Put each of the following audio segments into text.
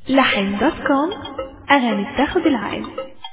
لحن دوت كوم أغاني بتاخد العين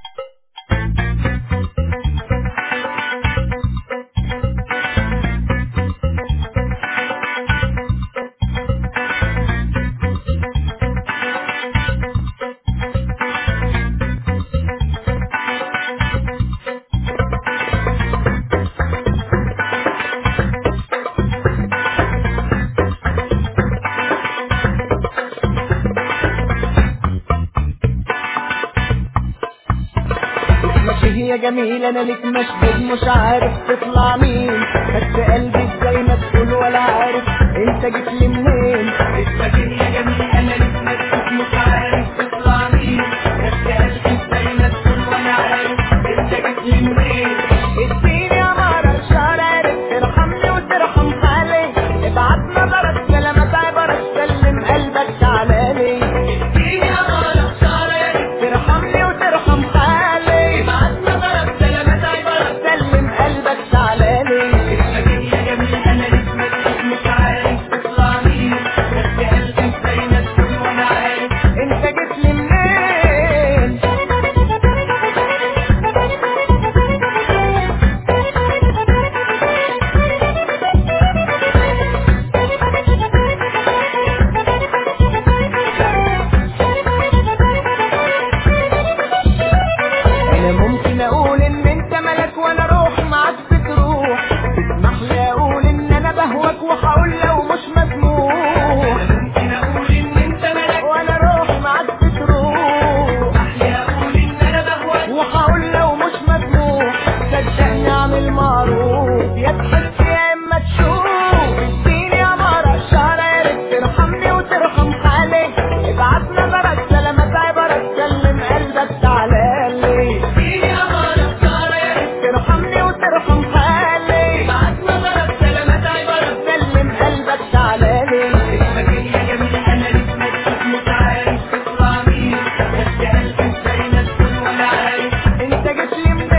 ماشي هي جميلة انا ليك مشدود مش عارف تطلع مين خدت قلبي ازاي ما تقول ولا عارف انت جيت لي منين اسمك يا جميل انا ليك مكتوب مش عارف تطلع مين خدت قلبي ازاي ما تقول وانا عارف انت جيت لي منين اديني يا مرة شرارك ترحمني وترحم حالي ابعت نظرك كلمات عبرك سلم قلبك تعالالي اديني يا مرة شعرك ترحمني وترحم حالي ابعت نظرك سلامات عبرك سلم قلبك تعالالي اسمك يا جميل انا ليك مكتوب مش عارف تطلع مين خدت قلبي ازاي ما تقول وانا عارف انت جيت لي منين انا ممكن اقول ان انت ملك وانا روح معاك بتروح تسمح لي اقول ان انا بهوك وهقول لو مش مسموح ممكن اقول ان انت ملك وانا روح معاك بتروح احلى اقول ان انا بهواك وهقول لو مش مسموح صدقني اعمل معروف يا تحس يا اما تشوف اديني يا مرة شرارك ترحمني وترحم حالي ابعت نظرك سلامات عبرك سلم قلبك تعالالي اديني يا مرة شعرك ترحمني وترحم حالي ابعت نظرك سلامات عبرك سلم قلبك تعالالي اسمك يا جميل انا ليك مكتوب مش عارف تطلع مين خدت قلبي ازاي ما تقول وانا عارف انت جيت لي منين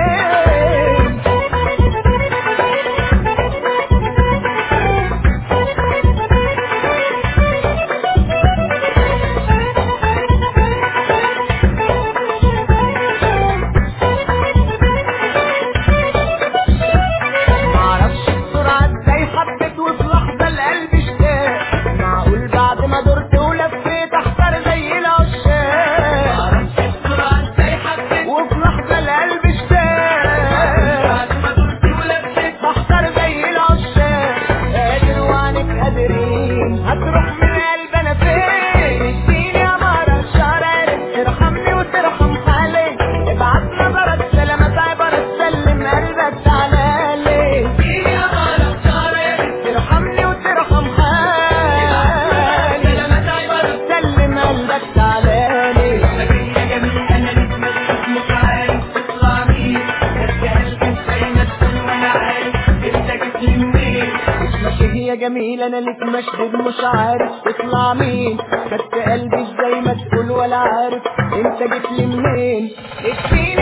معرفش بسرعة ازاي حبيت وفي لحظة القلب اشتاق معقول بعد ما درت ولفيت احتار زي العشاق معرفش بسرعة ازاي حبيت وفي لحظة القلب اشتاق بعد ما درت ولفيت بحتار زي العشاق قادر وعنك قادرين هتروح من قلب انا فين اديني يا مرة شرارك ترحمني وترحم حالي ابعت نظرك سلامات عبرك سلم قلبك تعالالي اديني يا مرة شعرك ترحمني وترحم حالي سلامات عبرك سلم قلبك تعالالي اسمك يا جميل انا ليك مكتوب مش عارف تطلع مين خدت قلبي ازاي ما تقول وانا عارف انت جيت لي منين ماشي هي جميلة انا ليك مشدود مش عارف تطلع مين خدت قلبي ازاي ما تقول ولا عارف انت جيت لي منين اديني